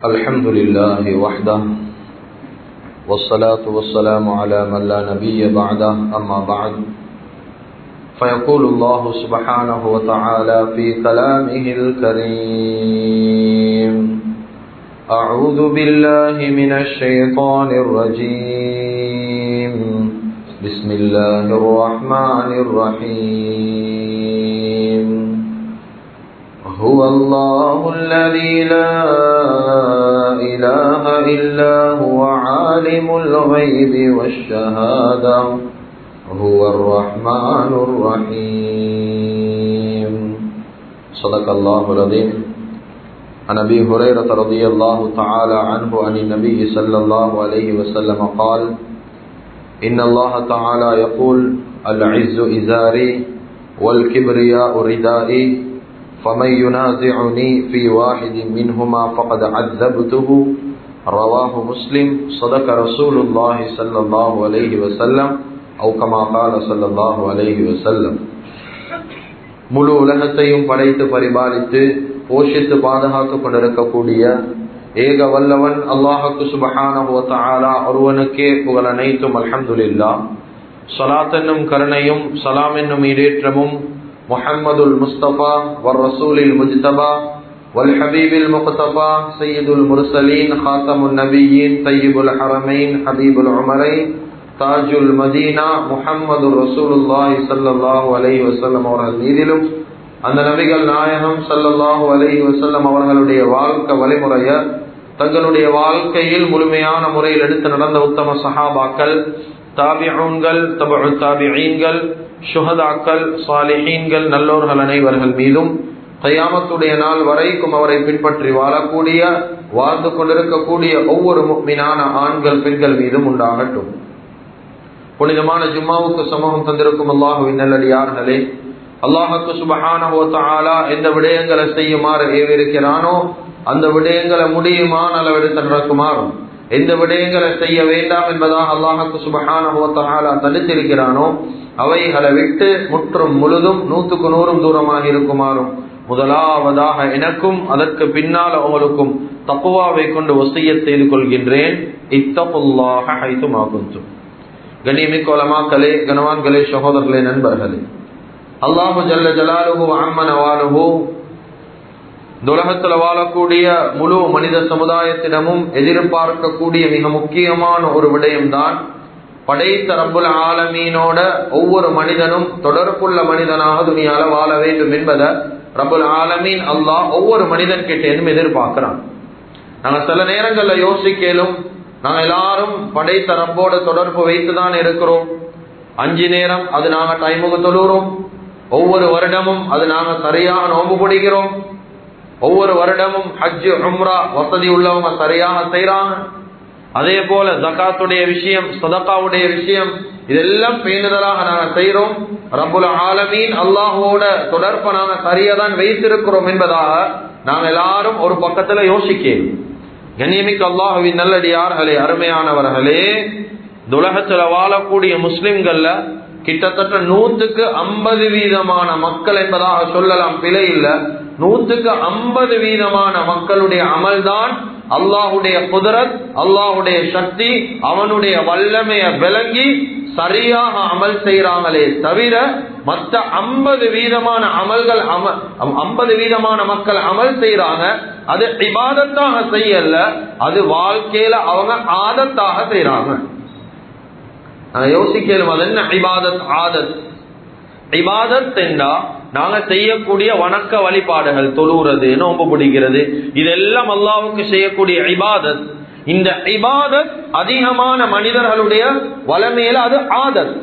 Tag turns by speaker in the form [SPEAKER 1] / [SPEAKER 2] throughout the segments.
[SPEAKER 1] الحمد لله وحده والصلاة والسلام على من لا نبي بعده أما بعد فيقول الله سبحانه وتعالى في كلامه الكريم أعوذ بالله من الشيطان الرجيم بسم الله الرحمن الرحيم هو الله الذي لا إله إلا هو عالم الغيب والشهادة هو الرحمن الرحيم صدق الله العظيم عن أبي هريرة رضي الله تعالى عنه عن النبي صلى الله عليه وسلم قال إن الله تعالى يقول العز إزاري والكبرياء ردائي فمن ينازعني في واحد منهما فقد عذبته رواه مسلم صدق رسول الله صلى الله عليه وسلم أو كما قال صلى الله عليه وسلم முழு உலகத்தையும் படைத்து பரிபாலித்து போஷித்து பாதுகாத்துக் கொண்டிருக்கக்கூடிய ஏக வல்லவன் அல்லாஹுக்கு சுபஹான ஒருவனுக்கே புகழ் அனைத்தும் அல்ஹம்துலில்லா சலாத் என்னும் கருணையும் சலாம் என்னும் இடேற்றமும் محمد المصطفى والرسول المجتبى والحبيب المقتفى سيد المرسلين خاتم النبيين طيب الحرمين حبيب العمرين தாஜ் உல் மதீனா முஹம்மது ரசூலுல்லாஹி சல்லாஹூ அலஹி வசல்லம் அவர்கள் மீதிலும் அந்த நபிகள் நாயகம் சல்லல்லாஹூ அலஹி வசல்லம் அவர்களுடைய வாழ்க்கை வழிமுறைய தங்களுடைய வாழ்க்கையில் முழுமையான முறையில் எடுத்து நடந்த உத்தம சஹாபாக்கள் தாபியூன்கள் தபு தாபியீன்கள் சுஹதாக்கள் சாலிஹீன்கள் நல்லோர்கள் அனைவர்கள் மீதும் கையாமத்துடைய நாள் வரைக்கும் அவரை பின்பற்றி வாழக்கூடிய வாழ்ந்து கொண்டிருக்கக்கூடிய ஒவ்வொரு மீனான ஆண்கள் பெண்கள் மீதும் உண்டாகட்டும் புனிதமான ஜும்மாவுக்கு சமூகம் தந்திருக்கும் அல்லாஹுவின் நல்லடியார்களே அல்லாஹுக்கு சுபஹான எந்த விடயங்களை செய்யுமாறு ஏவிருக்கிறானோ அந்த விடயங்களை முடியுமான அளவெடுத்து நடக்குமாறும் எந்த விடயங்களை செய்ய வேண்டாம் என்பதாக அல்லாஹுக்கு சுபஹான தடுத்திருக்கிறானோ அவைகளை விட்டு முற்றும் முழுதும் நூற்றுக்கு நூறும் தூரமாக இருக்குமாறும் முதலாவதாக எனக்கும் அதற்கு பின்னால் அவங்களுக்கும் தப்புவாவை கொண்டு ஒசைய செய்து கொள்கின்றேன் இத்தப்புல்லாக ஹைத்துமாகும் கண்ணியமிக்கோலமாக்களே கனவான்களே சகோதரர்களே நண்பர்களே அல்லாஹு ஜல்ல ஜலாலுஹு அம்மன் அவாலுஹு உலகத்தில் வாழக்கூடிய முழு மனித சமுதாயத்திடமும் எதிர்பார்க்கக்கூடிய மிக முக்கியமான ஒரு விடயம்தான் படைத்த ரப்புல் ஆலமீனோட ஒவ்வொரு மனிதனும் தொடர்புள்ள மனிதனாக துணியால வாழ வேண்டும் என்பதை ரப்புல் ஆலமீன் அல்லாஹ் ஒவ்வொரு மனிதன் கிட்டேனும் எதிர்பார்க்கிறான் நாங்க சில நேரங்கள்ல யோசிக்கலும் நாங்க எல்லாரும் படைத்த ரப்போட தொடர்பு வைத்துதான் இருக்கிறோம் அஞ்சு நேரம் அது நாங்க டைமுக்கு தொழுகிறோம் ஒவ்வொரு வருடமும் அது நாங்க சரியாக நோம்பு பிடிக்கிறோம் ஒவ்வொரு வருடமும் ஹஜ்ஜு உம்ரா வசதி உள்ளவங்க சரியாக செய்யறாங்க அதே போல ஜக்காத்துடைய விஷயம் சதக்காவுடைய விஷயம் இதெல்லாம் பேணுதலாக நாங்க செய்யறோம் ரபுல் ஆலமீன் அல்லாஹோட தொடர்பை நாங்க சரியாதான் வைத்திருக்கிறோம் என்பதாக நாங்க எல்லாரும் ஒரு பக்கத்துல யோசிக்கிறோம் கண்ணியமிக்கு அல்லாஹுவின் நல்லடியார்களே அருமையானவர்களே துலகத்துல வாழக்கூடிய முஸ்லிம்கள்ல கிட்டத்தட்ட நூத்துக்கு ஐம்பது வீதமான மக்கள் என்பதாக சொல்லலாம் பிழை இல்ல நூத்துக்கு ஐம்பது வீதமான மக்களுடைய அமல்தான் அல்லாஹுடைய குதிரத் அல்லாஹுடைய சக்தி அவனுடைய வல்லமைய விளங்கி சரியாக அமல் செய்யறாங்களே தவிர மற்ற ஐம்பது வீதமான அமல்கள் ஐம்பது வீதமான மக்கள் அமல் செய்யறாங்க அது இபாதத்தாக செய்யல அது வாழ்க்கையில அவங்க ஆதத்தாக செய்யறாங்க யோசிக்கலும் அது என்ன இபாதத் ஆதத் இபாதத் என்றா நாங்க செய்யக்கூடிய வணக்க வழிபாடுகள் தொழுகிறது நோம்பு பிடிக்கிறது இதெல்லாம் அல்லாவுக்கு செய்யக்கூடிய இபாதத் இந்த இபாதத் அதிகமான மனிதர்களுடைய வளமையில அது ஆதத்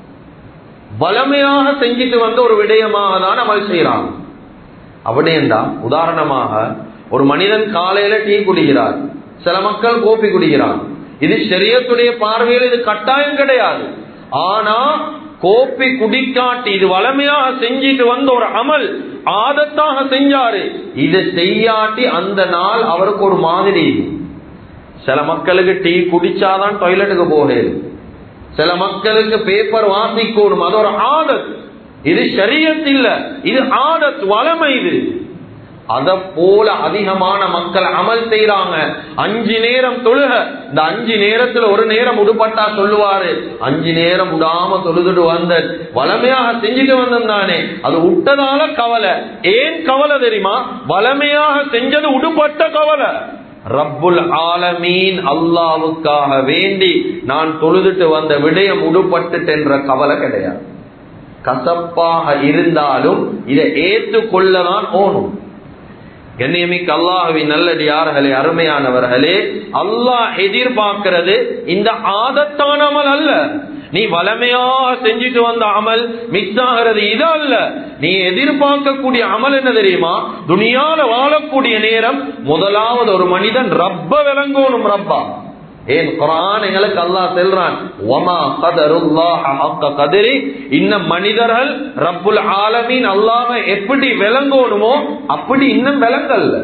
[SPEAKER 1] வளமையாக செஞ்சுட்டு வந்த ஒரு விடயமாக தான் அமல் செய்யறாங்க அப்படின்னா உதாரணமாக ஒரு மனிதன் காலையில டீ குடிக்கிறார் சில மக்கள் கோப்பி குடிக்கிறார் இது சரியத்துடைய பார்வையில் இது கட்டாயம் கிடையாது ஆனா கோப்பி குடிக்காட்டி இது வளமையாக செஞ்சிட்டு வந்த ஒரு அமல் ஆதத்தாக செஞ்சாரு இது செய்யாட்டி அந்த நாள் அவருக்கு ஒரு மாதிரி சில மக்களுக்கு டீ குடிச்சாதான் டாய்லெட்டுக்கு போகல சில மக்களுக்கு பேப்பர் வாசிக்கணும் அது ஒரு ஆதத் இது ஷரியத் இல்ல இது ஆதத் வளமை இது அத போல அதிகமான மக்கள் அமல் செய்யறாங்க அஞ்சு நேரம் தொழுக இந்த அஞ்சு நேரத்துல ஒரு நேரம் உடுப்பட்டா சொல்லுவாரு அஞ்சு நேரம் விடாம தொழுதுட்டு வந்த வளமையாக செஞ்சுட்டு வந்தோம் தானே அது விட்டதால கவலை ஏன் கவலை தெரியுமா வளமையாக செஞ்சது உடுப்பட்ட கவலை ரப்புல் ஆலமீன் அல்லாவுக்காக வேண்டி நான் தொழுதுட்டு வந்த விடயம் உடுப்பட்டுட்டு என்ற கவலை கிடையாது கசப்பாக இருந்தாலும் இதை ஏற்றுக்கொள்ளதான் ஓணும் கண்ணியமிக்கு அல்லாஹுவின் நல்லடியார்களே அருமையானவர்களே அல்லாஹ் எதிர்பார்க்கிறது இந்த ஆதத்தான அமல் அல்ல நீ வளமையாக செஞ்சுட்டு வந்த அமல் மிஸ் ஆகிறது இது அல்ல நீ எதிர்பார்க்கக்கூடிய அமல் என்ன தெரியுமா துணியால வாழக்கூடிய நேரம் முதலாவது ஒரு மனிதன் ரப்ப விளங்கணும் ரப்பா ஏன் குரான் எங்களுக்கு அல்லாஹ் செல்றான் ஒமா கதருல்லாஹ ஹக்க கதிரி இன்னும் மனிதர்கள் ரப்புல் ஆலமீன் அல்லாஹ் எப்படி விளங்கணுமோ அப்படி இன்னும் விளங்கல்ல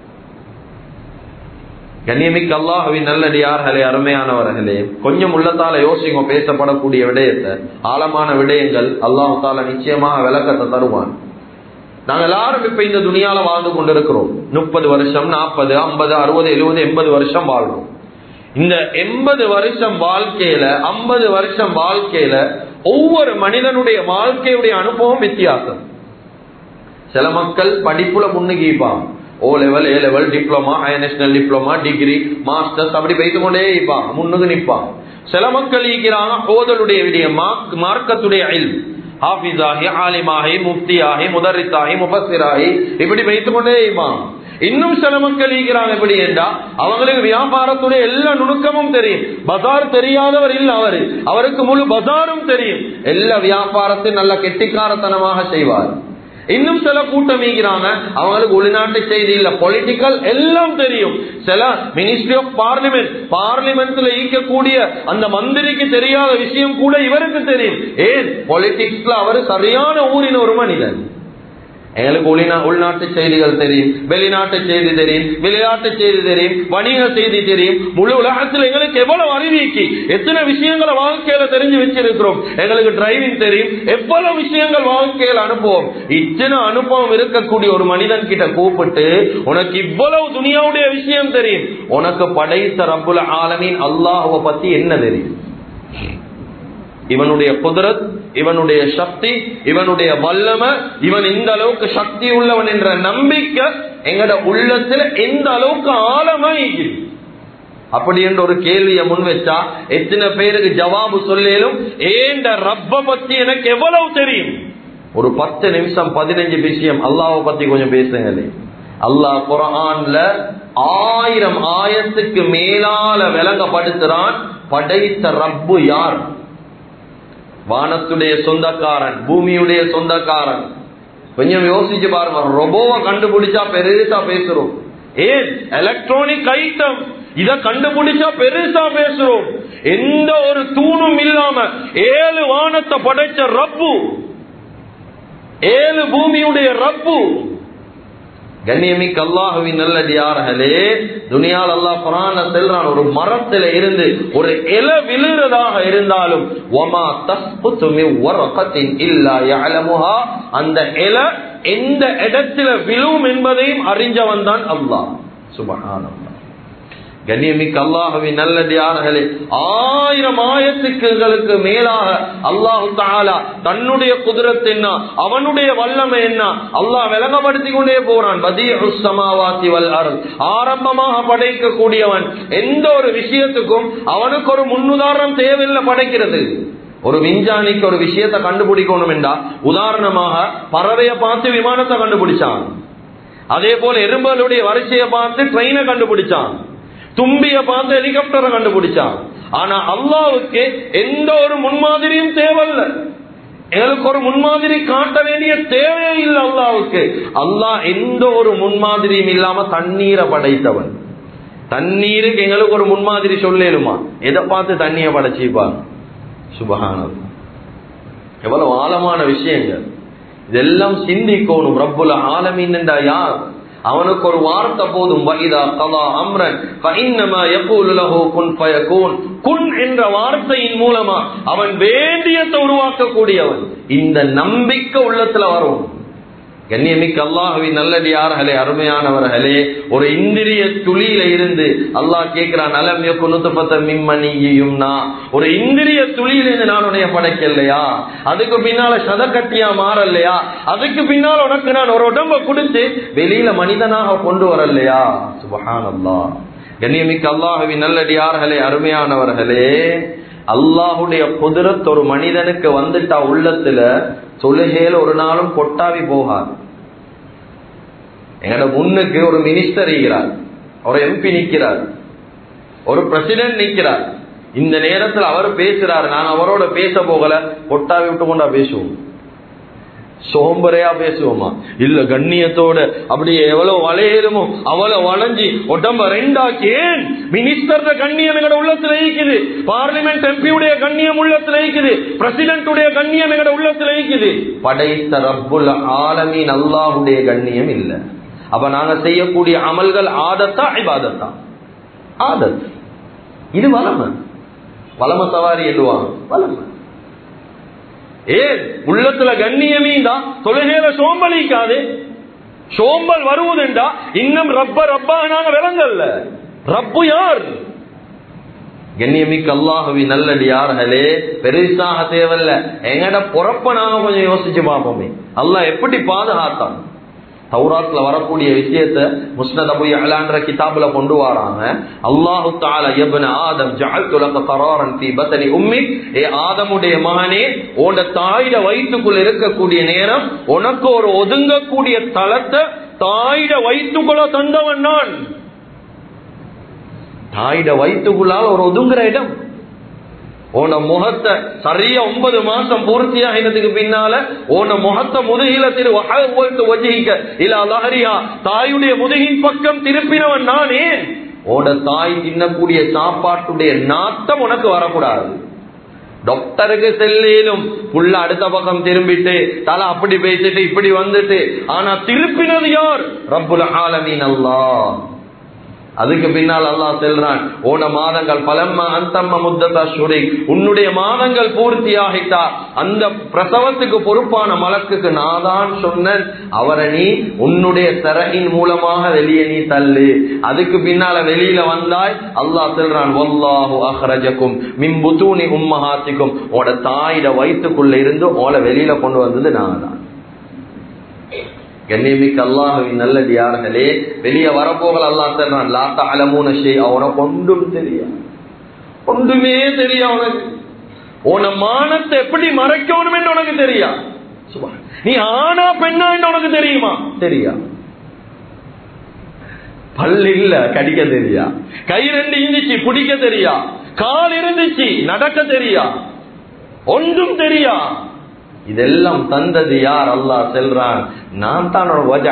[SPEAKER 1] கண்ணியமிக்க அல்லாஹுவின் நல்லடியார்களே அருமையானவர்களே கொஞ்சம் உள்ளத்தால யோசிங்க பேசப்படக்கூடிய விடயத்தை ஆழமான விடயங்கள் அல்லாஹு தால நிச்சயமாக விளக்கத்தை தருவான் நாங்க எல்லாரும் இப்ப இந்த துணியால வாழ்ந்து கொண்டிருக்கிறோம் முப்பது வருஷம் நாற்பது ஐம்பது அறுபது எழுபது எண்பது வருஷம் வாழ்றோம் இந்த எண்பது வருஷம் வாழ்க்கையில ஐம்பது வருஷம் வாழ்க்கையில ஒவ்வொரு மனிதனுடைய வாழ்க்கையுடைய அனுபவம் வித்தியாசம் சில மக்கள் படிப்புல முன்னுக்கிப்பாங்க O level A level diploma higher national diploma degree masters அப்படி போய்த்து கொண்டே இருப்பாங்க முன்னுக்கு நிற்பாங்க சில மக்கள் ஈக்கிறாங்க ஓதலுடைய விடிய மார்க்கத்துடைய அயில் ஹாஃபிஸாகி ஆலிமாகி முஃப்தியாகி முதரித்தாகி முபசிராகி இப்படி வைத்துக் கொண்டே இருப்பாங்க இன்னும் சில மக்கள் ஈக்கிறாங்க எப்படி என்றா அவங்களுக்கு வியாபாரத்துடைய எல்லா நுணுக்கமும் தெரியும் பஜார் தெரியாதவர் இல்ல அவரு அவருக்கு முழு பஜாரும் தெரியும் எல்லா வியாபாரத்தையும் நல்ல கெட்டிக்காரத்தனமாக செய்வார் இன்னும் சில கூட்டம் ஈகிறாங்க அவங்களுக்கு உள்நாட்டு செய்தி இல்ல பொலிட்டிக்கல் எல்லாம் தெரியும் சில மினிஸ்ட்ரி ஆஃப் பார்லிமெண்ட் பார்லிமெண்ட்ல ஈக்கக்கூடிய அந்த மந்திரிக்கு தெரியாத விஷயம் கூட இவருக்கு தெரியும் ஏன் பொலிட்டிக்ஸ்ல அவர் சரியான ஊரின் ஒரு மனிதன் எங்களுக்கு உள்நா உள்நாட்டு செய்திகள் தெரியும் வெளிநாட்டு செய்தி தெரியும் வெளிநாட்டு செய்தி தெரியும் வணிக செய்தி தெரியும் முழு உலகத்தில் எங்களுக்கு எவ்வளவு அறிவிக்கி எத்தனை விஷயங்களை வாழ்க்கையில தெரிஞ்சு வச்சிருக்கிறோம் எங்களுக்கு டிரைவிங் தெரியும் எவ்வளவு விஷயங்கள் வாழ்க்கையில் அனுபவம் இத்தனை அனுபவம் இருக்கக்கூடிய ஒரு மனிதன் கிட்ட கூப்பிட்டு உனக்கு இவ்வளவு துணியாவுடைய விஷயம் தெரியும் உனக்கு படைத்த ரப்புல ஆலமின் அல்லாஹுவ பத்தி என்ன தெரியும் இவனுடைய குதிரத் இவனுடைய சக்தி இவனுடைய வல்லம இவன் இந்த அளவுக்கு சக்தி உள்ளவன் என்ற நம்பிக்கை எங்கட உள்ளத்துல எந்த அளவுக்கு ஆழமா இருக்குது அப்படி என்ற ஒரு கேள்வியை முன் வச்சா எத்தனை பேருக்கு ஜவாபு சொல்லேலும் ஏண்ட ரப்ப பத்தி எனக்கு எவ்வளவு தெரியும் ஒரு பத்து நிமிஷம் பதினஞ்சு விஷயம் அல்லாவை பத்தி கொஞ்சம் பேசுங்களே அல்லாஹ் குரான்ல ஆயிரம் ஆயிரத்துக்கு மேலால விளங்கப்படுத்துறான் படைத்த ரப்பு யார் வானத்துடைய சொந்தக்காரன் பூமியுடைய சொந்தக்காரன் கொஞ்சம் யோசிச்சு பாருங்க ரொபோவை கண்டுபிடிச்சா பெருசா பேசுறோம் ஏன் எலக்ட்ரானிக் ஐட்டம் இத கண்டுபிடிச்சா பெருசா பேசுறோம் எந்த ஒரு தூணும் இல்லாம ஏழு வானத்தை படைச்ச ரப்பு ஏழு பூமியுடைய ரப்பு கண்ணியமிக்கு அல்லாஹுவின் நல்லடியார்களே துனியால் அல்லாஹ் குரான செல்றான் ஒரு மரத்துல இருந்து ஒரு இல விழுறதாக இருந்தாலும் ஒமா தஸ்புத்து மின் வரகத்தின் இல்லா யஅலமுஹா அந்த இல எந்த இடத்துல விழும் என்பதையும் அறிஞ்சவன் தான் அல்லாஹ் சுபஹானல்லாஹ் கண்ணியமிக்க அல்லாஹுவின் நல்லடியார்களே ஆயிரம் ஆயிரத்துக்குகளுக்கு மேலாக அல்லாஹு தாலா தன்னுடைய குதிரத்து என்ன அவனுடைய வல்லமை என்ன அல்லாஹ் விளங்கப்படுத்தி கொண்டே போறான் பதியமாவாத்தி வல் அருள் ஆரம்பமாக படைக்கக்கூடியவன் எந்த ஒரு விஷயத்துக்கும் அவனுக்கு ஒரு முன்னுதாரணம் தேவையில்லை படைக்கிறது ஒரு விஞ்ஞானிக்கு ஒரு விஷயத்தை கண்டுபிடிக்கணும் என்றா உதாரணமாக பறவையை பார்த்து விமானத்தை கண்டுபிடிச்சான் அதே போல எறும்பலுடைய வரிசையை பார்த்து ட்ரெயினை கண்டுபிடிச்சான் தும்பிய பார்த்து ஹெலிகாப்டரை கண்டுபிடிச்சான் ஆனா அல்லாவுக்கு எந்த ஒரு முன்மாதிரியும் தேவையில்ல எங்களுக்கு ஒரு முன்மாதிரி காட்ட வேண்டிய தேவையே இல்லை அல்லாவுக்கு அல்லாஹ் எந்த ஒரு முன்மாதிரியும் இல்லாம தண்ணீரை படைத்தவன் தண்ணீருக்கு எங்களுக்கு ஒரு முன்மாதிரி சொல்லலுமா எதை பார்த்து தண்ணியை படைச்சிப்பா சுபகானம் எவ்வளவு ஆழமான விஷயங்கள் இதெல்லாம் சிந்திக்கணும் ரப்புல ஆலமின் யார் அவனுக்கு ஒரு வார்த்தை போதும் வைதா கலா அம்ரன் ஃபைன்னமா யகூலு லஹு குன் ஃபயகூன் குன் என்ற வார்த்தையின் மூலமா அவன் வேண்டியத்தை உருவாக்கக்கூடியவன் இந்த நம்பிக்கை உள்ளத்துல வரும் கண்ணியமிக்க அல்லாஹுவின் நல்லடியார்களே அருமையானவர்களே ஒரு இந்திரிய துளியில இருந்து அல்லாஹ் கேட்கிறான் நலம் குணுத்துப்பத்த மிம்மணியும்னா ஒரு இந்திரிய துளியில இருந்து நான் உடைய படைக்கலையா அதுக்கு பின்னால சதக்கட்டியா மாறலையா அதுக்கு பின்னால் உனக்கு நான் ஒரு உடம்ப கொடுத்து வெளியில மனிதனாக கொண்டு வரலையா சுபஹானல்லா கண்ணியமிக்க அல்லாஹுவின் நல்லடியார்களே அருமையானவர்களே அல்லாஹுடைய குதிரத் ஒரு மனிதனுக்கு வந்துட்டா உள்ளத்துல தொழுகையில ஒரு நாளும் கொட்டாவி போகாது எங்கட முன்னுக்கு ஒரு மினிஸ்டர் இருக்கிறார் ஒரு எம்பி நிக்கிறார் ஒரு பிரசிடென்ட் நிக்கிறார் இந்த நேரத்தில் அவர் பேசுறாரு நான் அவரோட பேச போகல கொட்டாவி விட்டு கொண்டா பேசுவோம் சோம்பரையா பேசுவோமா இல்ல கண்ணியத்தோட அப்படியே எவ்வளவு வளையலுமோ அவ்வளவு வளைஞ்சி உடம்ப ரெண்டாக்கி ஏன் மினிஸ்டர் கண்ணியம் எங்கட உள்ளத்துல இருக்குது பார்லிமெண்ட் எம்பியுடைய கண்ணியம் உள்ளத்துல இருக்குது பிரசிடென்ட் உடைய கண்ணியம் எங்கட உள்ளத்துல இருக்குது படைத்த ரப்புல் ஆலமீன் அல்லாஹுடைய கண்ணியம் இல்ல அப்ப நாங்க செய்யக்கூடிய அமல்கள் ஆதத்தா இபாதத்தா ஆதத் இது வளமை வளம சவாரி எழுவாங்க வளமை ஏன் உள்ளத்துல கண்ணியமே தான் தொழுகையில சோம்பலிக்காது சோம்பல் வருவதுண்டா இன்னும் ரப்ப ரப்பா நாங்க விளங்கல்ல ரப்பு யார் கண்ணியமிக்கு அல்லாஹவி நல்லடி யார்களே பெருசாக தேவையில்ல எங்கட பொறப்ப நாங்க கொஞ்சம் யோசிச்சு பார்ப்போமே அல்லாஹ் எப்படி பாதுகாத்தான் தௌராத்ல வரக்கூடிய விஷயத்த முஸ்னத் அபு அலான்ற கிதாபுல கொண்டு வராங்க அல்லாஹு தால எபன ஆதம் ஜஅல்து லக கராரன் ஃபீ பத்னி உம்மி ஏ ஆதமுடைய மகனே உன்ட தாயிட வயிற்றுக்குள்ள இருக்கக்கூடிய நேரம் உனக்கு ஒரு ஒதுங்கக்கூடிய தளத்தை தாயிட வயிற்றுக்குள்ள தந்தவன் நான் தாயிட வயிற்றுக்குள்ளால் ஒரு ஒதுங்குற இடம் உன முகத்தை சரியா ஒன்பது மாசம் பூர்த்தியாகினதுக்கு பின்னால உன முகத்தை முதுகில திரு வஜிக்க இல்ல லஹரியா தாயுடைய முதுகின் பக்கம் திருப்பினவன் நானே உன தாய் தின்னக்கூடிய சாப்பாட்டுடைய நாட்டம் உனக்கு வரக்கூடாது டாக்டருக்கு செல்லிலும் புள்ள அடுத்த பக்கம் திரும்பிட்டு தலை அப்படி பேசிட்டு இப்படி வந்துட்டு ஆனா திருப்பினது யார் ரப்புல் ஆலமீன் அல்லாஹ் அதுக்கு பின்னால் அல்லாஹ் செல்றான் ஓன மாதங்கள் பலம்மா அந்தம்ம முத்தத்தா சுரை உன்னுடைய மாதங்கள் பூர்த்தி ஆகிட்டா அந்த பிரசவத்துக்கு பொறுப்பான மலக்குக்கு நான் தான் சொன்னேன் அவரை நீ உன்னுடைய தரகின் மூலமாக வெளியே நீ தள்ளு அதுக்கு பின்னால வெளியில வந்தாய் அல்லாஹ் செல்றான் வல்லாஹு அஹ்ரஜக்கும் மிம்புத்தூனி உம்மஹாத்திக்கும் உட தாயிட வயிற்றுக்குள்ள இருந்து ஓலை வெளியில கொண்டு வந்தது நான் தான் கண்ணியமிக்க அல்லாஹுவின் நல்லடியார்களே வெளியே வரப்போகல அல்லாஹ் தர்றான் லாத்த அலமூன ஷெய் அவனுக்கு ஒன்றும் தெரியாது ஒன்றுமே தெரியும் அவனுக்கு உன மானத்தை எப்படி மறைக்கணும் என்று உனக்கு தெரியா நீ ஆனா பெண்ணா என்று உனக்கு தெரியுமா தெரியா பல் இல்ல கடிக்க தெரியா கை ரெண்டு இருந்துச்சு பிடிக்க தெரியா கால் இருந்துச்சு நடக்க தெரியா ஒன்றும் தெரியா இதெல்லாம் தந்தது யார் அல்லாஹ் செல்றான் நான் தான்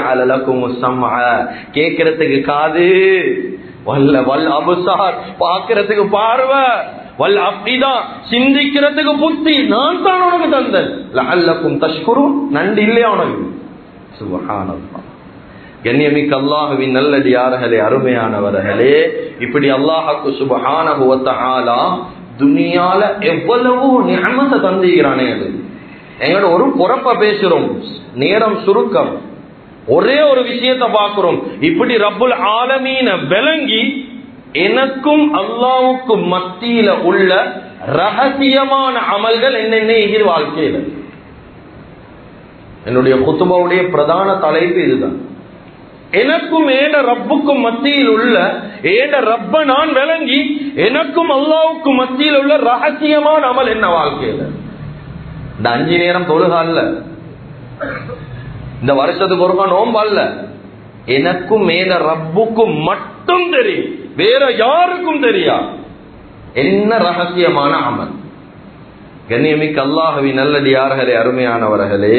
[SPEAKER 1] கேட்கறதுக்கு காது வல்ல வல் அபுசார் பாக்குறதுக்கு பார்வை வல் அப்படிதான் சிந்திக்கிறதுக்கு புத்தி நான் தான் உனக்கு தந்தன் அல்லக்கும் தஷ்குரும் நண்டு இல்லையா உனக்கு சுபஹானல்லா கண்ணியமிக்க அல்லாஹுவின் நல்லடியார்களே அருமையானவர்களே இப்படி அல்லாஹுக்கு சுபஹானஹுவத்தாலா துனியால எவ்வளவு நியமத்தை தந்திக்கிறானே அது எங்களோட ஒரு பொறப்ப பேசுறோம் நேரம் சுருக்கம் ஒரே ஒரு விஷயத்தை பார்க்கிறோம் இப்படி ரப்புல் ஆலமீன விளங்கி எனக்கும் அல்லாவுக்கும் மத்தியில உள்ள ரகசியமான அமல்கள் என்னென்ன எதிர் வாழ்க்கையில என்னுடைய குத்துபாவுடைய பிரதான தலைப்பு இதுதான் எனக்கும் ஏட ரப்புக்கும் மத்தியில் உள்ள ஏட ரப்ப நான் விளங்கி எனக்கும் அல்லாவுக்கும் மத்தியில் உள்ள ரகசியமான அமல் என்ன வாழ்க்கையில இந்த அஞ்சு நேரம் தொழுக அல்ல இந்த வருஷத்துக்கு ஒருக்கா நோம்பு அல்ல எனக்கும் மேல ரப்புக்கும் மட்டும் தெரியும் வேற யாருக்கும் தெரியா என்ன ரகசியமான அமல் கண்ணியமிக்க அல்லாஹவி நல்லடியார்களே அருமையானவர்களே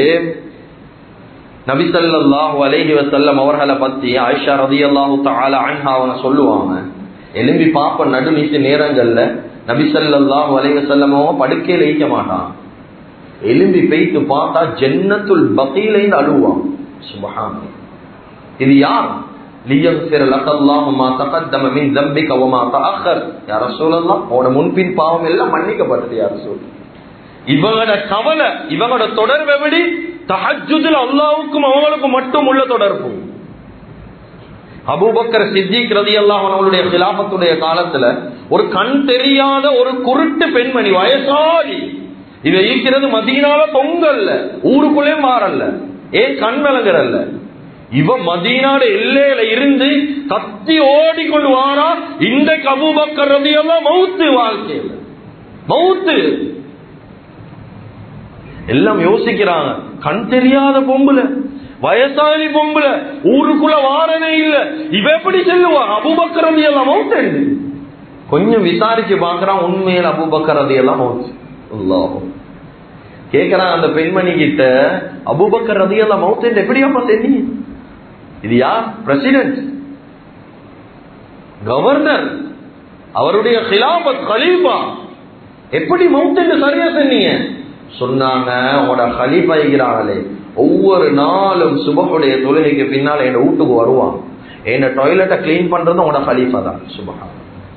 [SPEAKER 1] நபிசல்லாஹு அலேஹி வசல்லம் அவர்களை பத்தி ஆயிஷா ரதி அல்லாஹு தாலா அன்ஹா அவனை சொல்லுவாங்க எலும்பி பாப்ப நடுநீட்டு நேரங்கள்ல நபிசல்லாஹு அலைஹி வசல்லமும் படுக்கையில ஈக்க மாட்டான் எலும்பி பெய்த்து பார்த்தா ஜன்னத்துல் பகையிலேருந்து அழுவான் சுபஹான் இது யார் ليغفر لك الله ما تقدم من ذنبك وما تأخر يا رسول الله உன முன்பின் பாவம் எல்லாம் மன்னிக்கப்பட்டது யா ரசூல் இவங்களோட கவலை இவங்களோட தொடர்பு எப்படி தஹஜுதில் அல்லாவுக்கும் அவங்களுக்கும் மட்டும் உள்ள தொடர்பு அபூபக்கர் சித்திக் ரதி அல்லாஹ் அவங்களுடைய கிலாபத்துடைய காலத்துல ஒரு கண் தெரியாத ஒரு குருட்டு பெண்மணி வயசாலி இவ ஈக்கிறது மதீனால தொங்கல்ல ஊருக்குள்ளே மாறல்ல ஏன் கண் விளங்குறல்ல இவ மதீனாட எல்லையில இருந்து கத்தி ஓடிக்கொண்டு வாரா இன்றைக்கு அபூபக்கர் ரதி எல்லாம் மவுத்து வாழ்க்கையில மவுத்து எல்லாம் யோசிக்கிறாங்க கண் தெரியாத பொம்புல வயசாளி பொம்புல ஊருக்குள்ள வாரனே இல்ல இவ எப்படி செல்லுவா அபுபக்கரதி எல்லாம் மவுத்து கொஞ்சம் விசாரிச்சு பாக்குறான் உண்மையில அபுபக்கரதி எல்லாம் மவுத்து அல்லாஹும் கேக்குறான் அந்த பெண்மணி கிட்ட அபுபக்கர் ரதி எல்லாம் மவுத்து எப்படியாப்பா தெரியும் இது யார் பிரசிடென்ட் கவர்னர் அவருடைய ஹிலாபத் கலீஃபா எப்படி மவுத்து சரியா சொன்னீங்க சொன்னாங்க உங்களோட ஹலீஃபா இருக்கிறாங்களே ஒவ்வொரு நாளும் சுபகுடைய தொழுகைக்கு பின்னால என் வீட்டுக்கு வருவான் என்ன டாய்லெட்டை கிளீன் பண்றது உங்களோட ஹலீஃபா தான் சுபகா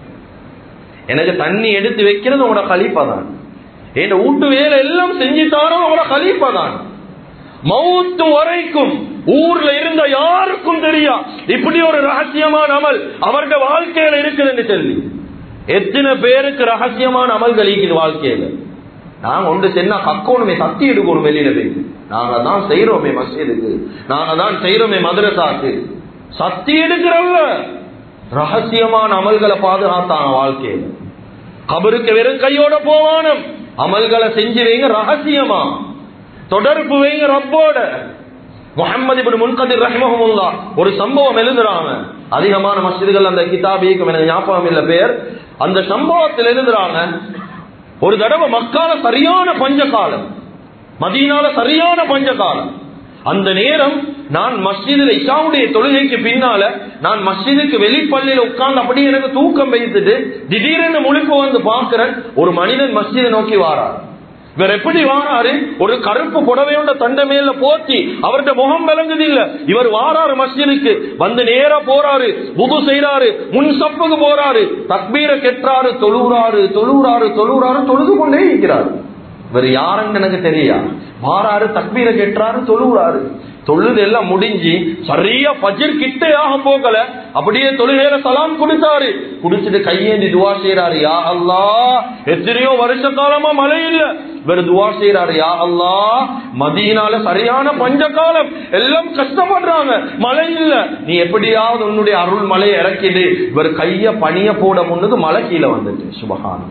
[SPEAKER 1] எனக்கு தண்ணி எடுத்து வைக்கிறது உங்களோட ஹலீஃபா தான் என் வீட்டு வேலை எல்லாம் செஞ்சு தாரோம் உங்களோட ஹலீஃபா தான் மவுத்து வரைக்கும் ஊர்ல இருந்த யாருக்கும் தெரியா இப்படி ஒரு ரகசியமான அமல் அவருடைய வாழ்க்கையில இருக்குதுன்னு சொல்லி எத்தனை பேருக்கு ரகசியமான அமல்கள் இருக்குது வாழ்க்கையில நாங்க ஒன்று சென்னா கக்கோணுமே சக்தி எடுக்கணும் வெளியில போய் நாங்க தான் செய்யறோமே மஸ்ஜிதுக்கு நாங்க தான் செய்யறோமே மதுரசாக்கு சக்தி எடுக்கிறல்ல ரகசியமான அமல்களை பாதுகாத்தாங்க வாழ்க்கையில கபருக்கு வெறும் கையோட போவானம் அமல்களை செஞ்சு வைங்க ரகசியமா தொடர்பு வைங்க ரப்போட முகமது இப்படி முன்கதிர் ரஹிமஹமுல்லா ஒரு சம்பவம் எழுதுறாங்க அதிகமான மஸ்ஜிதுகள் அந்த கிதாபிக்கும் எனக்கு ஞாபகம் இல்ல பேர் அந்த சம்பவத்தில் எழுதுறாங்க ஒரு தடவை மக்கால சரியான பஞ்ச காலம் மதீனால சரியான பஞ்ச காலம் அந்த நேரம் நான் மஸ்ஜிதில் இஷாவுடைய தொழுகைக்கு பின்னால நான் மஸ்ஜிதுக்கு வெளிப்பள்ளியில உட்கார்ந்து அப்படியே எனக்கு தூக்கம் வைத்துட்டு திடீரென முழுக்க வந்து பார்க்கிறேன் ஒரு மனிதன் மஸ்ஜிதை நோக்கி வாரார் இவர் எப்படி வாராரு ஒரு கருப்பு புடவையோட தண்டை மேல போத்தி அவர்கிட்ட முகம் விளங்குது இல்ல இவர் வாராரு மஸ்ஜிதுக்கு வந்து நேரா போறாரு புது செய்யறாரு முன் சப்புக்கு போறாரு தக்பீரை கெட்டுறாரு தொழுறாரு தொழுறாரு தொழுறாரு தொழுது கொண்டே இருக்கிறாரு இவர் யாருன்னு எனக்கு தெரியா வாராரு தக்பீரை கெட்டுறாரு தொழுறாரு தொழுது எல்லாம் முடிஞ்சு சரியா பஜிர் கிட்டையாக போகல அப்படியே தொழுகையில சலாம் கொடுத்தாரு குடிச்சிட்டு கையேந்தி துவா செய்யறாரு யா அல்லா எத்தனையோ வருஷ காலமா மழை இல்ல இவர் துவா செய்யறாரு யா அல்லா மதியனால சரியான பஞ்ச காலம் எல்லாம் கஷ்டப்படுறாங்க மழை இல்ல நீ எப்படியாவது உன்னுடைய அருள் மலை இறக்கிடு இவர் கைய பணிய போட முன்னுக்கு மழை கீழே வந்துட்டு சுபகானம்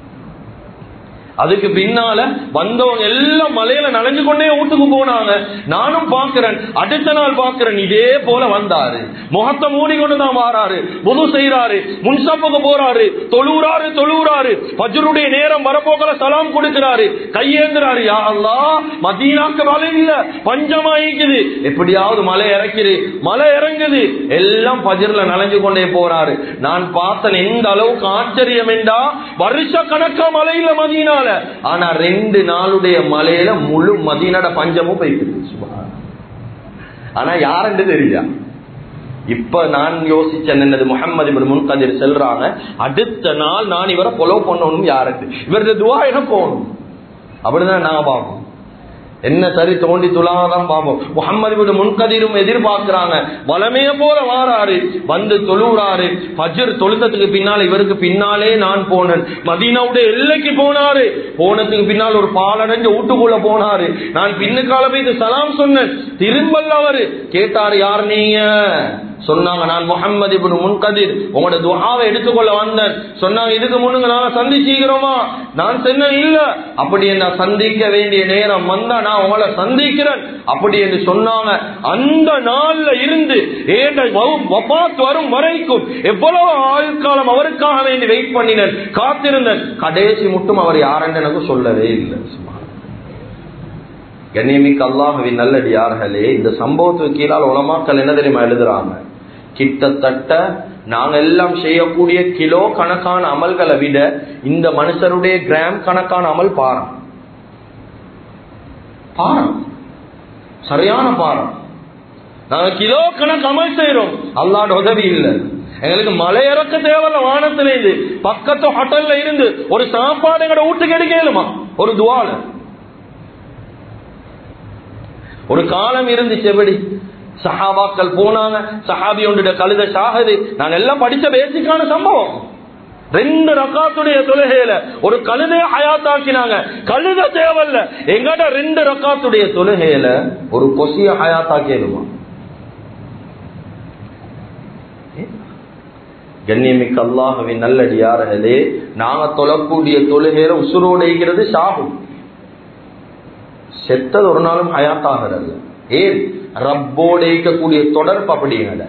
[SPEAKER 1] அதுக்கு பின்னால வந்தவங்க எல்லாம் மலையில நனைஞ்சு கொண்டே வீட்டுக்கு போனாங்க நானும் பாக்குறேன் அடுத்த நாள் பாக்குறேன் இதே போல வந்தாரு முகத்தை மூடிக்கொண்டு தான் வாராரு புது செய்யறாரு முன்சப்புக்கு போறாரு தொழுறாரு தொழுறாரு பஜருடைய நேரம் வரப்போக்கல சலாம் கொடுக்கிறாரு கையேந்துறாரு யா அல்லா மதீனாக்கு மழை இல்ல பஞ்சமா இருக்குது எப்படியாவது மலை இறக்குது மலை இறங்குது எல்லாம் பஜர்ல நனைஞ்சு கொண்டே போறாரு நான் பார்த்தேன் எந்த அளவுக்கு ஆச்சரியம் என்றா வருஷ கணக்கா மலையில மதீனால ஆனா ரெண்டு நாளுடைய மலையில முழு மதீனோட பஞ்சமும் போயிட்டு ஆனா யாருன்னு தெரியல இப்ப நான் யோசிச்சேன் என்னது முகமது இவர் முன்கதிர் செல்றாங்க அடுத்த நாள் நான் இவரை பொலோ பண்ணணும் யாருக்கு இவரது துவா என்ன போகணும் அப்படிதான் நாங்க பார்ப்போம் என்ன சரி தோண்டி துளாதான் பார்ப்போம் முகமது வீடு முன்கதிரும் எதிர்பார்க்கிறாங்க வளமைய போல வாராரு வந்து தொழுறாரு பஜர் தொழுந்ததுக்கு பின்னால் இவருக்கு பின்னாலே நான் போனேன் மதீனாவுடைய எல்லைக்கு போனாரு போனதுக்கு பின்னால் ஒரு பாலடைஞ்ச வீட்டுக்குள்ள போனாரு நான் பின்னுக்கால போய் சலாம் சொன்னேன் திரும்பல்ல அவரு கேட்டாரு யார் நீங்க சொன்னாங்க நான் முகமது இப்னு முன்கதிர் உங்களோட துஹாவை எடுத்துக்கொள்ள வந்தேன் சொன்னாங்க இதுக்கு முன்னுங்க நான் சந்திச்சுக்கிறோமா நான் சொன்னேன் இல்ல அப்படி என்ன சந்திக்க வேண்டிய நேரம் வந்தா நான் உங்களை சந்திக்கிறேன் அப்படி என்று சொன்னாங்க அந்த நாள்ல இருந்து ஏண்ட வபாத் வரும் வரைக்கும் எவ்வளவு ஆயுட்காலம் அவருக்காக வேண்டி வெயிட் பண்ணினேன் காத்திருந்தேன் கடைசி மட்டும் அவர் யாரென்று எனக்கு சொல்லவே இல்லை கண்ணியமிக்க அல்லாஹுவின் நல்லடியார்களே இந்த சம்பவத்துக்கு கீழால் உலமாக்கள் என்ன தெரியுமா எழுதுறாங்க கிட்டத்தட்ட நாங்க எல்லாம் செய்யக்கூடிய கிலோ கணக்கான அமல்களை விட இந்த மனுஷருடைய கிராம் கணக்கான அமல் பாரம் பாரம் சரியான பாரம் நாங்க கிலோ கணக்கு அமல் செய்யறோம் அல்லாட உதவி இல்லை எங்களுக்கு மலை இறக்க தேவையில்ல வானத்துல இருந்து பக்கத்து ஹோட்டல்ல இருந்து ஒரு சாப்பாடு எங்கட வீட்டுக்கு எடுக்கலுமா ஒரு துவால ஒரு காலம் இருந்துச்சு எப்படி சஹாபாக்கள் போனாங்க சஹாபி ஒன்றுடைய கழுத சாகுது நாங்க எல்லாம் படிச்ச பேசிக்கான சம்பவம் ரெண்டு ரக்காத்துடைய தொழுகையில ஒரு கழுதைய ஹயாத்தாக்கினாங்க கழுத தேவல்ல எங்கட ரெண்டு ரக்காத்துடைய தொழுகையில ஒரு கொசிய ஹயாத்தாக்கிடுமா கண்ணியமிக்க அல்லாஹுவின் நல்லடியார்களே நாங்க தொழக்கூடிய தொழுகையில உசுரோடு இருக்கிறது ஷாகும் செத்தது ஒரு நாளும் ஹயாத்தாகிறது ஏன் ரப்போடு இருக்கக்கூடிய தொடர்பு அப்படிங்கல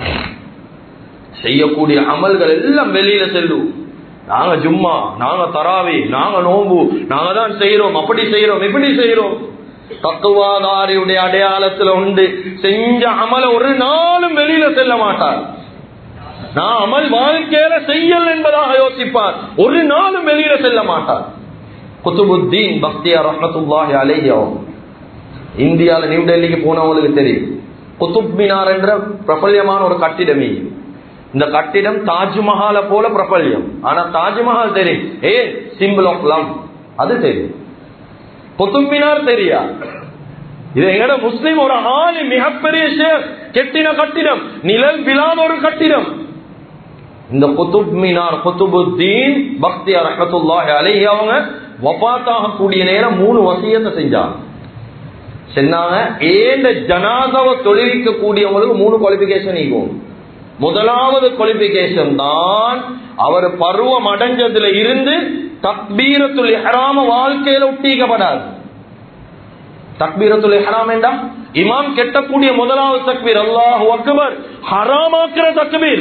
[SPEAKER 1] செய்யக்கூடிய அமல்கள் எல்லாம் வெளியில செல்லும் நாங்க ஜும்மா நாங்க தராவி நாங்க நோம்பு நாங்க தான் செய்யறோம் அப்படி செய்யறோம் இப்படி செய்யறோம் தத்துவாதாரியுடைய அடையாளத்துல உண்டு செஞ்ச அமல ஒரு நாளும் வெளியில செல்ல மாட்டார் நான் அமல் வாழ்க்கையில செய்யல் என்பதாக யோசிப்பார் ஒரு நாளும் வெளியில செல்ல மாட்டார் குத்துபுத்தீன் பக்தியா ரஹமத்துல்லாஹி அலேஹி அவங்க இந்தியால நியூ டெல்லிக்கு போனவங்களுக்கு தெரியும் குத்துப் மினார் என்ற பிரபல்யமான ஒரு கட்டிடமே இந்த கட்டிடம் தாஜ்மஹால போல பிரபல்யம் ஆனா தாஜ்மஹால் தெரியும் ஏ சிம்பிள் ஆஃப் லவ் அது தெரியும் குத்துப் மினார் தெரியா இது எங்கட முஸ்லிம் ஒரு ஆளு மிகப்பெரிய ஷேர் கெட்டின கட்டிடம் நிழல் விழாத ஒரு கட்டிடம் இந்த குத்துப் மினார் குத்துபுத்தீன் பக்தியா ரஹமத்துல்லாஹி அலைஹி அவங்க வபாத்தாக கூடிய நேரம் மூணு வசியத்தை செஞ்சாங்க சொன்னாங்க ஏந்த ஜனாதாவை தொழிலிக்க கூடியவங்களுக்கு மூணு குவாலிபிகேஷன் இருக்கும் முதலாவது குவாலிபிகேஷன் தான் அவர் பருவம் அடைஞ்சதுல இருந்து தக்பீரத்துல் இஹ்ராம வாழ்க்கையில ஒட்டிக்கப்படாது தக்பீரத்துல் இஹ்ராம் என்றா இமாம் கெட்டக்கூடிய முதலாவது தக்பீர் அல்லாஹ் அக்பர் ஹராமாக்குற தக்பீர்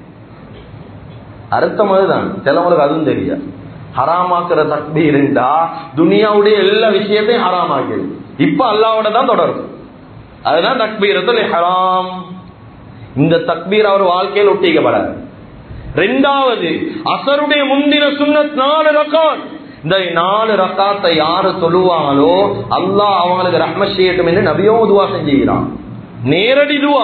[SPEAKER 1] அர்த்தம் அதுதான் சிலவங்களுக்கு அதுவும் தெரியாது ஹராமாக்குற தக்பீர் என்றா துனியாவுடைய எல்லா விஷயத்தையும் ஹராமாக்குது இப்ப அல்லாவோட தான் தொடரும் அதுதான் தக்பீரத்துல் ஹராம் இந்த தக்பீர் அவர் வாழ்க்கையில் ஒட்டிக்கப்படாது ரெண்டாவது அசருடைய முந்தின சுண்ணத் நாலு ரக்காத் இந்த நாலு ரக்காத்தை யாரு சொல்லுவாங்களோ அல்லாஹ் அவங்களுக்கு ரஹ்ம செய்யட்டும் என்று நபியோ துவா செஞ்சுக்கிறான் நேரடி துவா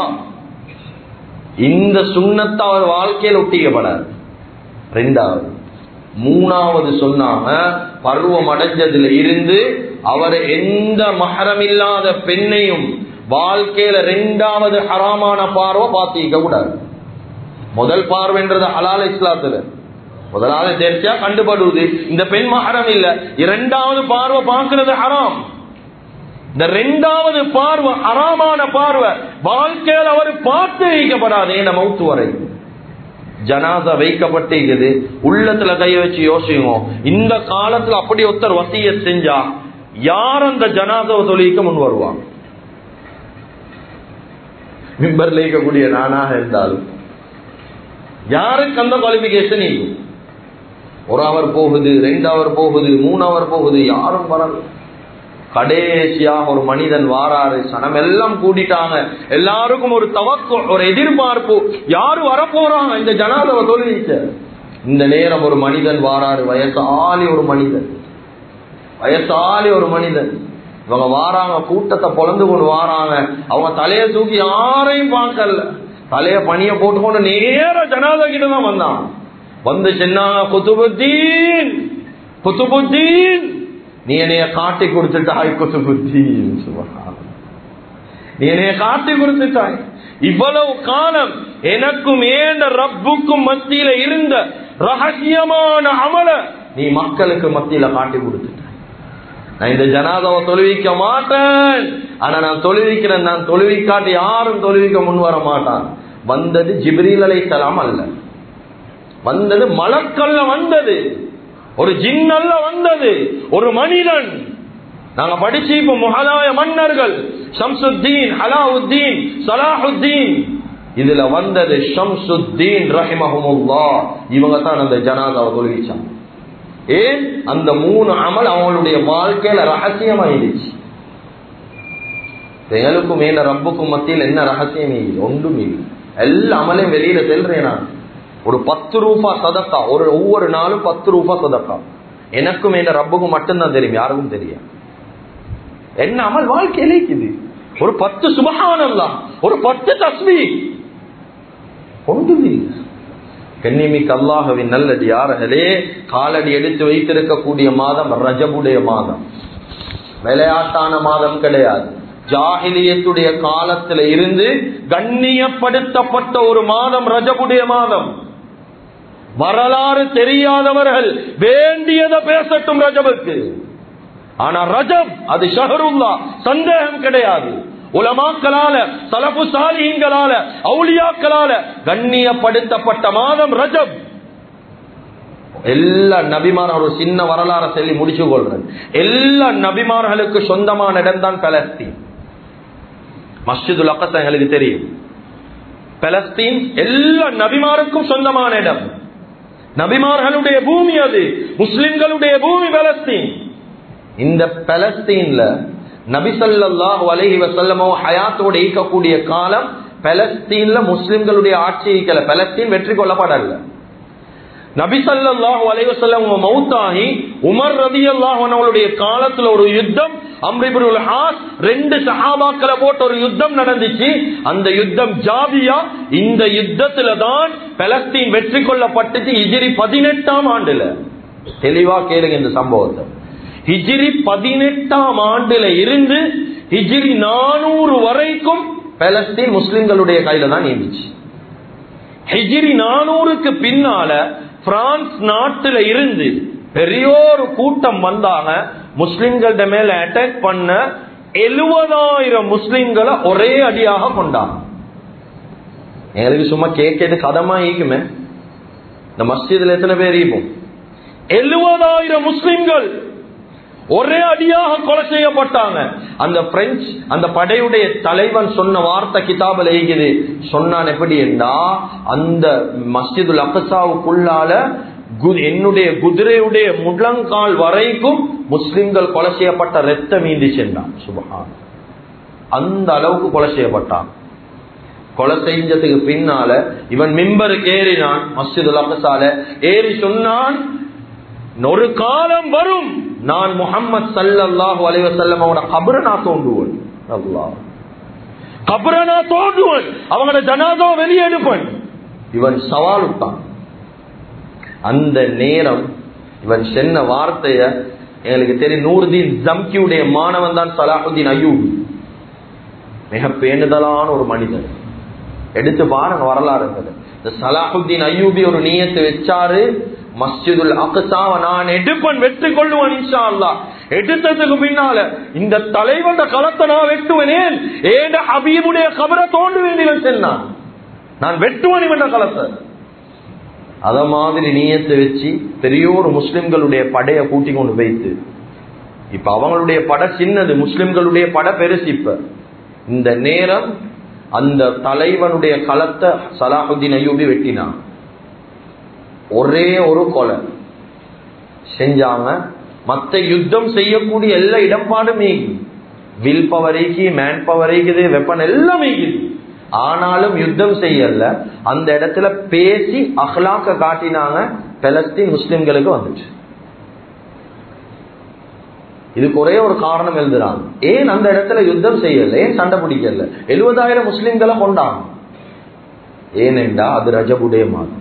[SPEAKER 1] இந்த சுண்ணத்தை அவர் வாழ்க்கையில் ஒட்டிக்கப்படாது ரெண்டாவது மூணாவது சொன்னாங்க பருவம் அடைஞ்சதுல இருந்து அவர் எந்த மகரம் இல்லாத பெண்ணையும் வாழ்க்கையில ரெண்டாவது ஹராமான பார்வை பார்த்திக்க கூடாது முதல் பார்வைன்றது ஹலால் இஸ்லாத்துல முதலாவது தெரிச்சா கண்டுபடுவது இந்த பெண் மகரம் இல்ல இரண்டாவது பார்வை பார்க்கிறது ஹராம் இந்த ரெண்டாவது பார்வை ஹராமான பார்வை வாழ்க்கையில் அவர் பார்த்து வைக்கப்படாது ஏன மவுத்து வரை ஜனாதா வைக்கப்பட்டிருக்குது உள்ளத்துல கைய வச்சு யோசிக்கும் இந்த காலத்துல அப்படி ஒருத்தர் வசிய செஞ்சா யார் அந்த ஜனாதாவை தொழிக்க முன் வருவாங்க மிம்பர்ல இருக்கக்கூடிய நானாக இருந்தாலும் யாருக்கு அந்த குவாலிபிகேஷன் இல்லை ஒரு அவர் போகுது ரெண்டு அவர் போகுது மூணு அவர் போகுது யாரும் வரல கடைசியாக ஒரு மனிதன் வாராரு சனம் எல்லாம் கூட்டிட்டாங்க எல்லாருக்கும் ஒரு தவக்கு ஒரு எதிர்பார்ப்பு யாரு வரப்போறாங்க இந்த ஜனாதவ தொழிலிச்ச இந்த நேரம் ஒரு மனிதன் வாராரு வயசாலி ஒரு மனிதன் வயசாலி ஒரு மனிதன் இவங்க வாராங்க கூட்டத்தை பொழந்து கொண்டு வாராங்க அவங்க தலைய தூக்கி யாரையும் பார்க்கல தலைய பணிய போட்டுக்கொண்டு நேர ஜனாதா கிட்ட தான் வந்தான் வந்து சொன்னாங்க குத்துபுத்தீன் குத்துபுத்தீன் நீ என்னைய காட்டி கொடுத்துட்டாய் குத்துபுத்தீன் சுபஹான் நீ என்னைய காட்டி கொடுத்துட்டாய் இவ்வளவு காலம் எனக்கும் ஏண்ட ரப்புக்கும் மத்தியில இருந்த ரகசியமான அமல நீ மக்களுக்கு மத்தியில காட்டி கொடுத்துட்டாய் நான் இந்த ஜனாதாவை தொழுவிக்க மாட்டேன் ஆனா நான் தொழுவிக்கிறேன் நான் தொழுவிக்காட்டி யாரும் தொழுவிக்க முன் வர மாட்டான் வந்தது ஜிப்ரீல் அலைசலாம் அல்ல வந்தது மலக்கல்ல வந்தது ஒரு ஜின்னல்ல வந்தது ஒரு மனிதன் நாங்க படிச்சு இப்ப முகலாய மன்னர்கள் ஷம்சுத்தீன் அலாவுத்தீன் சலாஹுத்தீன் இதுல வந்தது ஷம்சுத்தீன் ரஹிமஹமுல்லா இவங்க தான் அந்த ஜனாதாவை தொழுவிச்சாங்க ஏன் அந்த மூணு அமல் அவங்களுடைய வாழ்க்கையில ரகசியமாயிடுச்சு எங்களுக்கும் மேல ரப்புக்கும் மத்தியில் என்ன ரகசியம் இல்லை ஒன்றும் இல்லை எல்லா அமலையும் வெளியில செல்றேன் நான் ஒரு பத்து ரூபா சதக்கா ஒரு ஒவ்வொரு நாளும் பத்து ரூபா சதக்கா எனக்கும் மேல ரப்புக்கும் மட்டும்தான் தெரியும் யாருக்கும் தெரியும் என்ன அமல் வாழ்க்கையில இருக்குது ஒரு பத்து சுபகானல்லாம் ஒரு பத்து தஸ்மி ஒன்றும் இல்லை கண்ணிமிக்கு அல்லாஹவின் நல்லடி யார்களே காலடி எடுத்து வைத்திருக்கக்கூடிய மாதம் ரஜபுடைய மாதம் விளையாட்டான மாதம் கிடையாது ஜாகிலியத்துடைய காலத்துல இருந்து கண்ணியப்படுத்தப்பட்ட ஒரு மாதம் ரஜபுடைய மாதம் வரலாறு தெரியாதவர்கள் வேண்டியதை பேசட்டும் ரஜபுக்கு ஆனா ரஜப் அது ஷஹருல்லா சந்தேகம் கிடையாது உலமாக்களால சலபு சாலிகளால அவுலியாக்களால கண்ணியப்படுத்தப்பட்ட மாதம் ரஜப் எல்லா நபிமார் ஒரு சின்ன வரலாறு சொல்லி முடிச்சு கொள்றேன் எல்லா நபிமார்களுக்கு சொந்தமான இடம் தான் பலஸ்தீன் மஸ்ஜிதுல் அக்கஸ் எங்களுக்கு தெரியும் பலஸ்தீன் எல்லா நபிமாருக்கும் சொந்தமான இடம் நபிமார்களுடைய பூமி அது முஸ்லிம்களுடைய பூமி பலஸ்தீன் இந்த பலஸ்தீன்ல நபிசல்லாஹு அலஹி வசல்லமோ ஹயாத்தோட ஈக்கக்கூடிய காலம் பலஸ்தீன்ல முஸ்லிம்களுடைய ஆட்சி ஈக்கல பலஸ்தீன் வெற்றி கொள்ளப்படல நபிசல்லாஹு அலைவசல்லம் மௌத்தாகி உமர் ரதி அல்லாஹனுடைய காலத்துல ஒரு யுத்தம் அம்ரிபுல் ஹாஸ் ரெண்டு சஹாபாக்களை போட்டு ஒரு யுத்தம் நடந்துச்சு அந்த யுத்தம் ஜாபியா இந்த யுத்தத்துல தான் பலஸ்தீன் வெற்றி கொள்ளப்பட்டுச்சு இஜிரி பதினெட்டாம் ஆண்டுல தெளிவா கேளுங்க இந்த சம்பவத்தை ஹிஜிரி பதினெட்டாம் ஆண்டுல இருந்து ஹிஜிரி நானூறு வரைக்கும் பலஸ்தீன் முஸ்லிம்களுடைய கையில தான் நியமிச்சு ஹிஜிரி நானூறுக்கு பின்னால பிரான்ஸ் நாட்டுல இருந்து பெரியோரு கூட்டம் வந்தாங்க முஸ்லிம்கள்ட மேல அட்டாக் பண்ண எழுபதாயிரம் முஸ்லிம்களை ஒரே அடியாக கொண்டாங்க எங்களுக்கு சும்மா கேட்கிறது கதமா ஈக்குமே இந்த மஸ்ஜிதுல எத்தனை பேர் ஈப்போம் எழுபதாயிரம் முஸ்லிம்கள் ஒரே அடியாக கொலை செய்யப்பட்டாங்க அந்த பிரெஞ்சு அந்த படையுடைய தலைவன் சொன்ன வார்த்தை கிதாபில் எழுகிறது சொன்னான் எப்படி என்றா அந்த மஸ்ஜிதுல் அக்கசாவுக்குள்ளால என்னுடைய குதிரையுடைய முழங்கால் வரைக்கும் முஸ்லிம்கள் கொலை செய்யப்பட்ட ரத்த மீந்தி சென்றான் சுபகான் அந்த அளவுக்கு கொலை செய்யப்பட்டான் கொலை செஞ்சதுக்கு பின்னால இவன் மிம்பருக்கு ஏறினான் மஸ்ஜிதுல் அக்கசால ஏறி சொன்னான் ஒரு காலம் வரும் நான் முகம்மது சல்லாஹு அலைவசல்லம் அவனோட கபரை நான் தோண்டுவேன் கபரை நான் தோண்டுவேன் அவங்களோட ஜனாதோ வெளியே எடுப்பேன் இவன் சவால் விட்டான் அந்த நேரம் இவன் சொன்ன வார்த்தைய எங்களுக்கு தெரியும் நூறுதீன் ஜம்கியுடைய மாணவன் தான் சலாஹுதீன் அயூபி மிக பேணுதலான ஒரு மனிதன் எடுத்து பாருங்க வரலாறு இந்த சலாஹுத்தீன் அய்யூபி ஒரு நீயத்தை வச்சாரு மஸ்ஜிதுல் அக்சாவை நான் எடுப்பன் வெற்றி கொள்ளுவன் இன்ஷா அல்லா எடுத்ததுக்கு பின்னால இந்த தலைவன் களத்தை நான் வெட்டுவனேன் ஏட ஹபீபுடைய கபரை தோண்டுவேன் இவன் சொன்னான் நான் வெட்டுவன் இவன் களத்தை அத மாதிரி நீயத்தை வச்சு பெரியோர் முஸ்லிம்களுடைய படையை கூட்டி கொண்டு வைத்து இப்ப அவங்களுடைய பட சின்னது முஸ்லிம்களுடைய பட பெருசு இப்ப இந்த நேரம் அந்த தலைவனுடைய களத்தை சலாஹுத்தீன் அய்யூபி வெட்டினான் ஒரே ஒரு கொலை செஞ்சாங்க மத்த யுத்தம் செய்யக்கூடிய எல்லா இடம்பாடும் மீகுது வில் பவரைக்கு மேன் பவரைக்குது வெப்பன் எல்லாம் மீகுது ஆனாலும் யுத்தம் செய்யல அந்த இடத்துல பேசி அஹ்லாக்க காட்டினாங்க பெலஸ்தீன் முஸ்லிம்களுக்கு வந்துச்சு இதுக்கு ஒரே ஒரு காரணம் எழுதுறாங்க ஏன் அந்த இடத்துல யுத்தம் செய்யல ஏன் சண்டை பிடிக்கல எழுபதாயிரம் முஸ்லிம்களை கொண்டாங்க ஏனென்றா அது ரஜபுடைய மாதம்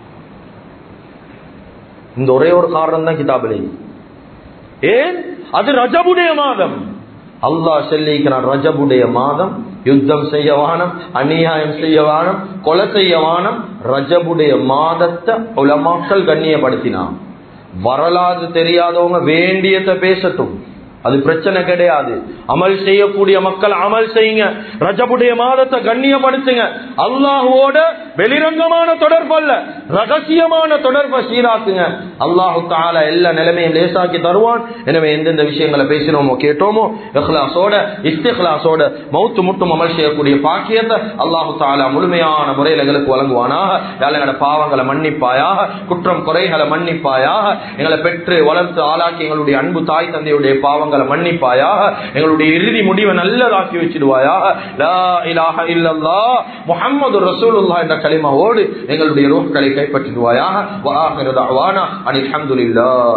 [SPEAKER 1] இந்த ஒரே ஒரு காரணம் தான் கிதாபிலே ஏன் அது ரஜபுடைய மாதம் அல்லாஹ் சொல்லிக்கிறான் ரஜபுடைய மாதம் யுத்தம் செய்ய வானம் அநியாயம் செய்ய வானம் கொலை செய்ய வானம் ரஜபுடைய மாதத்தை உலமாக்கள் கண்ணியப்படுத்தினான் வரலாறு தெரியாதவங்க வேண்டியதை பேசட்டும் அது பிரச்சனை கிடையாது அமல் செய்யக்கூடிய மக்கள் அமல் செய்யுங்க ரஜபுடைய மாதத்தை கண்ணியப்படுத்துங்க அல்லாஹுவோட வெளிரங்கமான தொடர்பு அல்ல ரகசியமான தொடர்பை சீராக்குங்க அல்லாஹு தால எல்லா நிலைமையும் லேசாக்கி தருவான் எனவே எந்தெந்த விஷயங்களை பேசினோமோ கேட்டோமோ இஹ்லாசோட இஸ்திஹ்லாசோட மௌத்து முட்டும் அமல் செய்யக்கூடிய பாக்கியத்தை அல்லாஹு தாலா முழுமையான முறையில் எங்களுக்கு வழங்குவானாக எங்களோட பாவங்களை மன்னிப்பாயாக குற்றம் குறைகளை மன்னிப்பாயாக எங்களை பெற்று வளர்த்து ஆளாக்கி எங்களுடைய அன்பு தாய் தந்தையுடைய பாவங்களை மன்னிப்பாயாக எங்களுடைய இறுதி முடிவை நல்லதாக்கி வச்சிடுவாயாக லா இலாஹ இல்லல்லாஹ் முஹம்மது ரசூலுல்லாஹ் என்ற கலிமாவோடு எங்களுடைய ரூஹ்களை கைப்பற்றிடுவாயாக வஆஹிரு தஅவானா அனில் ஹம்துலில்லாஹ்